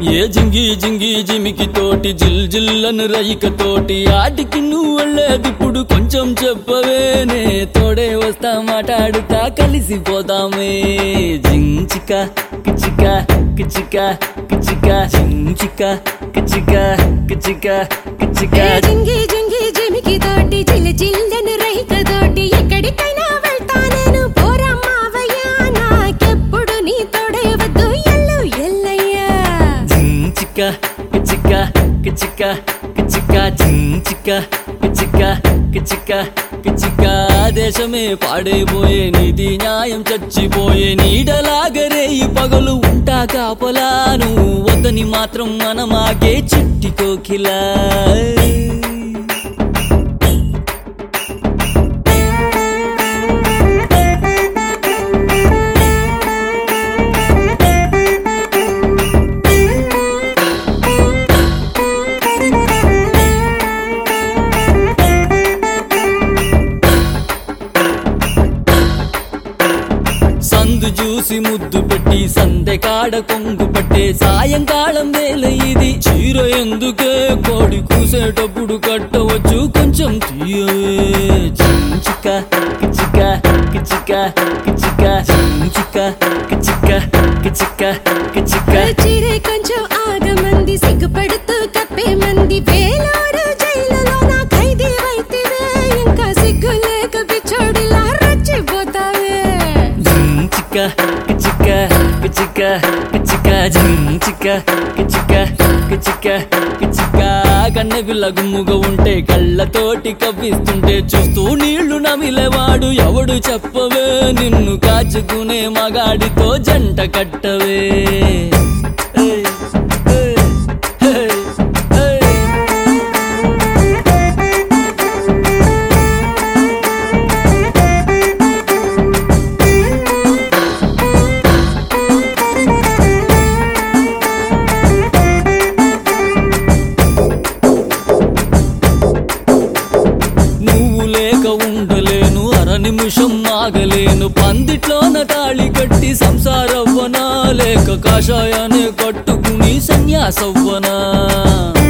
ఏ జింగి జింగి జిమికి తోటి జిల్ జిల్లను రైక తోటి ఆటికి నువ్వు వెళ్ళేది ఇప్పుడు కొంచెం చెప్పవేనే తోడే వస్తా మాట్లాడుతా కలిసిపోతామే జించిక కిచిక కిచిక కిచిక జించిక కిచిక కిచిక కిచిక ఏ జింగి జింగి జిమికి తోటి జిల్ జిల్లను రైక తోటి ఎక్కడికైనా వెళ్తా నేను పోరా మావయ్య నాకెప్పుడు నీ తోడే వద్దు ఎల్లు ఎల్లయ్యా జించిక కిచిక కిచిక కిచిక జించిక కిచిక కిచిక కిచిక దేశమే పాడైపోయే నీతి న్యాయం చచ్చిపోయే నీడలాగరే ఈ పగలు ఉంటా కాపలాను వద్దని మాత్రం మనమాగే చిట్టి కోకిలా సందు చూసి ముద్దు పెట్టి సందె కాడ కొంగు పట్టే సాయంకాలం వేళ ఇది చీర ఎందుకే కోడి కూసేటప్పుడు కట్టవచ్చు కొంచెం తీయవే చించిక కిచిక కిచిక కిచిక చించిక కిచిక కిచిక కిచిక చిరే కొంచెం ఆగమంది సిగ్గుపడుతూ కప్పే మంది వేలారు జైలులో నా ఖైదీ వైతివే ఇంకా సిగ్గు లేక పిచ్చోడిలా రచ్చిపోతావే జించిక కిచిక కిచిక కిచిక జించిక కిచిక కిచిక కిచిక కన్నె పిల్ల గుమ్ముగా ఉంటే కళ్ళతోటి కవ్విస్తుంటే చూస్తూ నీళ్లు నమిలేవాడు ఎవడు చెప్పవే నిన్ను కాచుకునే మగాడితో జంట కట్టవే ఏయ్, ఏయ్, ఏయ్, ఏయ్. నువ్వు లేక ఉండలేను అర నిమిషం ఆగలేను పందిట్లోన తాళి కట్టి సంసారవ్వనా లేక కాషాయాన్ని కట్టుకుని సన్యాసవ్వనా